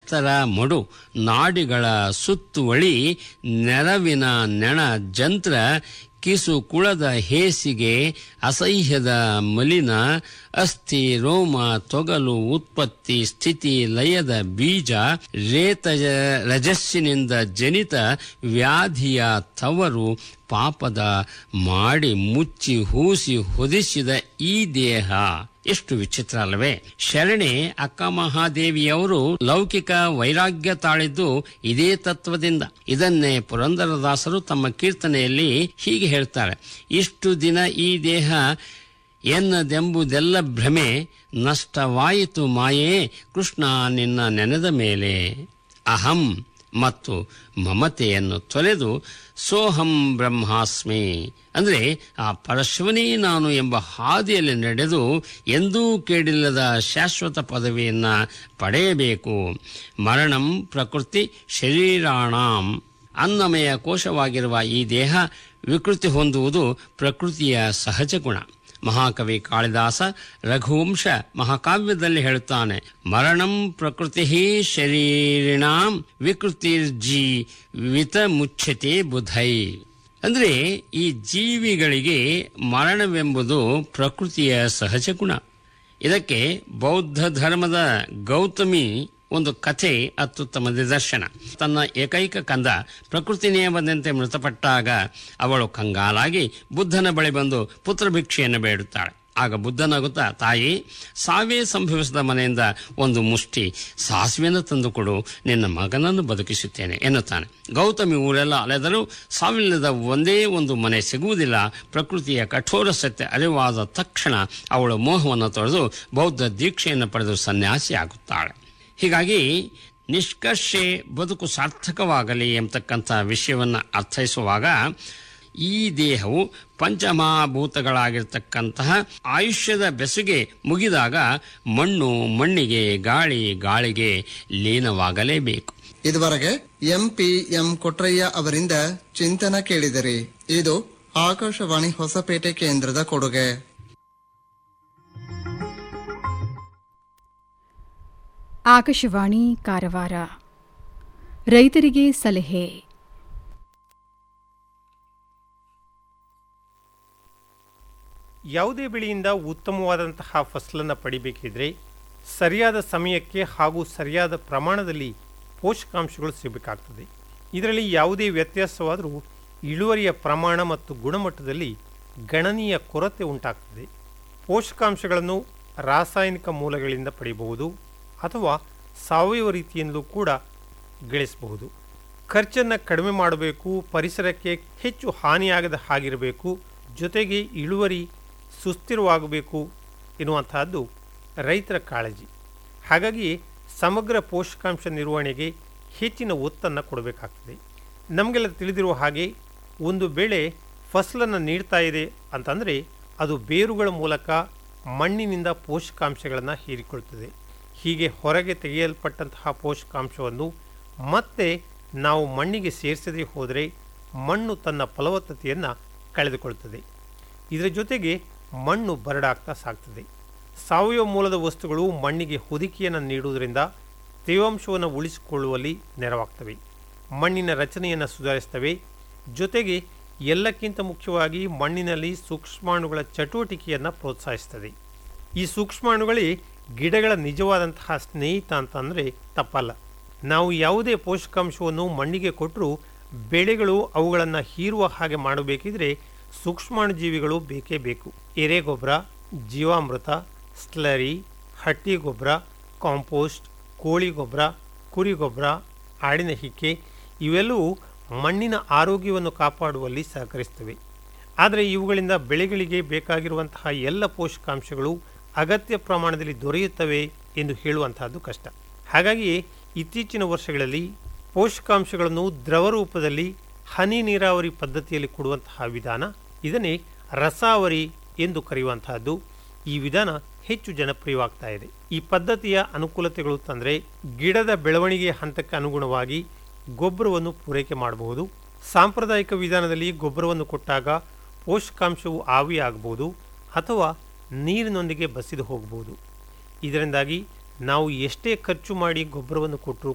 ಎತ್ತರ ಮಡು ನಾಡಿಗಳ ಸುತ್ತುವಳಿ ನೆರವಿನ ನೆಣ ಜಂತ್ರ ಕಿಸು ಕುಳದ ಹೇಸಿಗೆ ಅಸಹ್ಯದ ಮಲಿನ ಅಸ್ಥಿ ರೋಮ ತೊಗಲು ಉತ್ಪತ್ತಿ ಸ್ಥಿತಿ ಲಯದ ಬೀಜ ರೇತ ರಜಸ್ಸಿನಿಂದ ಜನಿತ ವ್ಯಾಧಿಯ ತವರು ಪಾಪದ ಮಾಡಿ ಮುಚ್ಚಿ ಹೂಸಿ ಹೊದಿಸಿದ ಈ ದೇಹ ಎಷ್ಟು ವಿಚಿತ್ರ ಅಲ್ಲವೇ ಶರಣೆ ಅಕ್ಕ ಮಹಾದೇವಿಯವರು ಲೌಕಿಕ ವೈರಾಗ್ಯ ತಾಳಿದ್ದು ಇದೇ ತತ್ವದಿಂದ ಇದನ್ನೇ ಪುರಂದರದಾಸರು ತಮ್ಮ ಕೀರ್ತನೆಯಲ್ಲಿ ಹೀಗೆ ಹೇಳ್ತಾರೆ ಇಷ್ಟು ದಿನ ಈ ದೇಹ ಎನ್ನದೆಂಬುದೆಲ್ಲ ಭ್ರಮೆ ನಷ್ಟವಾಯಿತು ಮಾಯೇ ಕೃಷ್ಣ ನಿನ್ನ ನೆನೆದ ಮೇಲೆ ಅಹಂ ಮತ್ತು ಮಮತೆಯನ್ನು ತೊರೆದು ಸೋಹಂ ಬ್ರಹ್ಮಾಸ್ಮಿ ಅಂದರೆ ಆ ಪರಶಿವನೇ ನಾನು ಎಂಬ ಹಾದಿಯಲ್ಲಿ ನಡೆದು ಎಂದೂ ಕೇಳಿಲ್ಲದ ಶಾಶ್ವತ ಪದವಿಯನ್ನು ಪಡೆಯಬೇಕು ಮರಣಂ ಪ್ರಕೃತಿ ಶರೀರಾಣಾಂ ಅನ್ನಮಯ ಕೋಶವಾಗಿರುವ ಈ ದೇಹ ವಿಕೃತಿ ಹೊಂದುವುದು ಪ್ರಕೃತಿಯ ಸಹಜ ಗುಣ ಮಹಾಕವಿ ಕಾಳಿದಾಸ ರಘುವಂಶ ಮಹಾಕಾವ್ಯದಲ್ಲಿ ಹೇಳುತ್ತಾನೆ ಮರಣಂ ಪ್ರಕೃತಿ ಶರೀರಿಣಾಂ ವಿಕೃತಿರ್ಜಿ ವಿತ ಮುಚ್ಚತೆ ಬುಧೈ ಅಂದ್ರೆ ಈ ಜೀವಿಗಳಿಗೆ ಮರಣವೆಂಬುದು ಪ್ರಕೃತಿಯ ಸಹಜ ಗುಣ ಇದಕ್ಕೆ ಬೌದ್ಧ ಧರ್ಮದ ಗೌತಮಿ ಒಂದು ಕಥೆ ಅತ್ಯುತ್ತಮ ನಿದರ್ಶನ ತನ್ನ ಏಕೈಕ ಕಂದ ಪ್ರಕೃತಿ ನಿಯಮದಂತೆ ಮೃತಪಟ್ಟಾಗ ಅವಳು ಕಂಗಾಲಾಗಿ ಬುದ್ಧನ ಬಳಿ ಬಂದು ಪುತ್ರ ಭಿಕ್ಷೆಯನ್ನು ಬೇಡುತ್ತಾಳೆ ಆಗ ಬುದ್ಧನಾಗುತ್ತಾ ತಾಯಿ ಸಾವೇ ಸಂಭವಿಸಿದ ಮನೆಯಿಂದ ಒಂದು ಮುಷ್ಟಿ ಸಾಸಿವೆಯನ್ನು ತಂದುಕೊಡು ನಿನ್ನ ಮಗನನ್ನು ಬದುಕಿಸುತ್ತೇನೆ ಎನ್ನುತ್ತಾನೆ ಗೌತಮಿ ಊರೆಲ್ಲ ಅಲೆದರೂ ಸಾವಿಲ್ಲದ ಒಂದೇ ಒಂದು ಮನೆ ಸಿಗುವುದಿಲ್ಲ ಪ್ರಕೃತಿಯ ಕಠೋರ ಸತ್ಯ ಅರಿವಾದ ತಕ್ಷಣ ಅವಳು ಮೋಹವನ್ನು ತೊಳೆದು ಬೌದ್ಧ ದೀಕ್ಷೆಯನ್ನು ಪಡೆದು ಸನ್ಯಾಸಿ ಆಗುತ್ತಾಳೆ ಹೀಗಾಗಿ ನಿಷ್ಕರ್ಷೆ ಬದುಕು ಸಾರ್ಥಕವಾಗಲಿ ಎಂಬತಕ್ಕಂಥ ವಿಷಯವನ್ನು ಅರ್ಥೈಸುವಾಗ ಈ ದೇಹವು ಪಂಚಮಹಾಭೂತಗಳಾಗಿರ್ತಕ್ಕಂತಹ ಆಯುಷ್ಯದ ಬೆಸುಗೆ ಮುಗಿದಾಗ ಮಣ್ಣು ಮಣ್ಣಿಗೆ ಗಾಳಿ ಗಾಳಿಗೆ ಲೀನವಾಗಲೇಬೇಕು ಇದುವರೆಗೆ ಎಂ ಪಿ ಎಂ ಕೊಟ್ರಯ್ಯ ಅವರಿಂದ ಚಿಂತನ ಕೇಳಿದಿರಿ ಇದು ಆಕಾಶವಾಣಿ ಹೊಸಪೇಟೆ ಕೇಂದ್ರದ ಕೊಡುಗೆ ಆಕಾಶವಾಣಿ ಕಾರವಾರ ರೈತರಿಗೆ ಸಲಹೆ ಯಾವುದೇ ಬೆಳೆಯಿಂದ ಉತ್ತಮವಾದಂತಹ ಫಸಲನ್ನು ಪಡಿಬೇಕಿದ್ರೆ ಸರಿಯಾದ ಸಮಯಕ್ಕೆ ಹಾಗೂ ಸರಿಯಾದ ಪ್ರಮಾಣದಲ್ಲಿ ಪೋಷಕಾಂಶಗಳು ಸಿಗಬೇಕಾಗ್ತದೆ ಇದರಲ್ಲಿ ಯಾವುದೇ ವ್ಯತ್ಯಾಸವಾದರೂ ಇಳುವರಿಯ ಪ್ರಮಾಣ ಮತ್ತು ಗುಣಮಟ್ಟದಲ್ಲಿ ಗಣನೀಯ ಕೊರತೆ ಉಂಟಾಗ್ತದೆ ಪೋಷಕಾಂಶಗಳನ್ನು ರಾಸಾಯನಿಕ ಮೂಲಗಳಿಂದ ಪಡೆಯಬಹುದು ಅಥವಾ ಸಾವಯವ ರೀತಿಯಿಂದಲೂ ಕೂಡ ಗಳಿಸಬಹುದು ಖರ್ಚನ್ನು ಕಡಿಮೆ ಮಾಡಬೇಕು ಪರಿಸರಕ್ಕೆ ಹೆಚ್ಚು ಹಾನಿಯಾಗದ ಹಾಗಿರಬೇಕು ಜೊತೆಗೆ ಇಳುವರಿ ಸುಸ್ಥಿರವಾಗಬೇಕು ಎನ್ನುವಂತಹದ್ದು ರೈತರ ಕಾಳಜಿ ಹಾಗಾಗಿ ಸಮಗ್ರ ಪೋಷಕಾಂಶ ನಿರ್ವಹಣೆಗೆ ಹೆಚ್ಚಿನ ಒತ್ತನ್ನು ಕೊಡಬೇಕಾಗ್ತದೆ ನಮಗೆಲ್ಲ ತಿಳಿದಿರುವ ಹಾಗೆ ಒಂದು ಬೆಳೆ ಫಸಲನ್ನು ನೀಡ್ತಾ ಇದೆ ಅಂತಂದರೆ ಅದು ಬೇರುಗಳ ಮೂಲಕ ಮಣ್ಣಿನಿಂದ ಪೋಷಕಾಂಶಗಳನ್ನು ಹೀರಿಕೊಳ್ತದೆ ಹೀಗೆ ಹೊರಗೆ ತೆಗೆಯಲ್ಪಟ್ಟಂತಹ ಪೋಷಕಾಂಶವನ್ನು ಮತ್ತೆ ನಾವು ಮಣ್ಣಿಗೆ ಸೇರಿಸದೇ ಹೋದರೆ ಮಣ್ಣು ತನ್ನ ಫಲವತ್ತತೆಯನ್ನು ಕಳೆದುಕೊಳ್ತದೆ ಇದರ ಜೊತೆಗೆ ಮಣ್ಣು ಬರಡಾಗ್ತಾ ಸಾಗ್ತದೆ ಸಾವಯವ ಮೂಲದ ವಸ್ತುಗಳು ಮಣ್ಣಿಗೆ ಹೊದಿಕೆಯನ್ನು ನೀಡುವುದರಿಂದ ತೇವಾಂಶವನ್ನು ಉಳಿಸಿಕೊಳ್ಳುವಲ್ಲಿ ನೆರವಾಗ್ತವೆ ಮಣ್ಣಿನ ರಚನೆಯನ್ನು ಸುಧಾರಿಸ್ತವೆ ಜೊತೆಗೆ ಎಲ್ಲಕ್ಕಿಂತ ಮುಖ್ಯವಾಗಿ ಮಣ್ಣಿನಲ್ಲಿ ಸೂಕ್ಷ್ಮಾಣುಗಳ ಚಟುವಟಿಕೆಯನ್ನು ಪ್ರೋತ್ಸಾಹಿಸ್ತದೆ ಈ ಸೂಕ್ಷ್ಮಾಣುಗಳೇ ಗಿಡಗಳ ನಿಜವಾದಂತಹ ಸ್ನೇಹಿತ ಅಂತಂದರೆ ತಪ್ಪಲ್ಲ ನಾವು ಯಾವುದೇ ಪೋಷಕಾಂಶವನ್ನು ಮಣ್ಣಿಗೆ ಕೊಟ್ಟರೂ ಬೆಳೆಗಳು ಅವುಗಳನ್ನು ಹೀರುವ ಹಾಗೆ ಮಾಡಬೇಕಿದ್ರೆ ಸೂಕ್ಷ್ಮಾಣು ಜೀವಿಗಳು ಬೇಕೇ ಬೇಕು ಎರೆಗೊಬ್ಬರ ಜೀವಾಮೃತ ಸ್ಲರಿ ಹಟ್ಟಿ ಗೊಬ್ಬರ ಕಾಂಪೋಸ್ಟ್ ಕೋಳಿ ಗೊಬ್ಬರ ಕುರಿ ಗೊಬ್ಬರ ಆಡಿನ ಹಿಕ್ಕೆ ಇವೆಲ್ಲವೂ ಮಣ್ಣಿನ ಆರೋಗ್ಯವನ್ನು ಕಾಪಾಡುವಲ್ಲಿ ಸಹಕರಿಸ್ತವೆ ಆದರೆ ಇವುಗಳಿಂದ ಬೆಳೆಗಳಿಗೆ ಬೇಕಾಗಿರುವಂತಹ ಎಲ್ಲ ಪೋಷಕಾಂಶಗಳು ಅಗತ್ಯ ಪ್ರಮಾಣದಲ್ಲಿ ದೊರೆಯುತ್ತವೆ ಎಂದು ಹೇಳುವಂತಹದ್ದು ಕಷ್ಟ ಹಾಗಾಗಿ ಇತ್ತೀಚಿನ ವರ್ಷಗಳಲ್ಲಿ ಪೋಷಕಾಂಶಗಳನ್ನು ದ್ರವ ರೂಪದಲ್ಲಿ ಹನಿ ನೀರಾವರಿ ಪದ್ಧತಿಯಲ್ಲಿ ಕೊಡುವಂತಹ ವಿಧಾನ ಇದನ್ನೇ ರಸಾವರಿ ಎಂದು ಕರೆಯುವಂತಹದ್ದು ಈ ವಿಧಾನ ಹೆಚ್ಚು ಜನಪ್ರಿಯವಾಗ್ತಾ ಇದೆ ಈ ಪದ್ಧತಿಯ ಅನುಕೂಲತೆಗಳು ತಂದರೆ ಗಿಡದ ಬೆಳವಣಿಗೆಯ ಹಂತಕ್ಕೆ ಅನುಗುಣವಾಗಿ ಗೊಬ್ಬರವನ್ನು ಪೂರೈಕೆ ಮಾಡಬಹುದು ಸಾಂಪ್ರದಾಯಿಕ ವಿಧಾನದಲ್ಲಿ ಗೊಬ್ಬರವನ್ನು ಕೊಟ್ಟಾಗ ಪೋಷಕಾಂಶವು ಆವಿಯಾಗಬಹುದು ಅಥವಾ ನೀರಿನೊಂದಿಗೆ ಬಸಿದು ಹೋಗಬಹುದು ಇದರಿಂದಾಗಿ ನಾವು ಎಷ್ಟೇ ಖರ್ಚು ಮಾಡಿ ಗೊಬ್ಬರವನ್ನು ಕೊಟ್ಟರೂ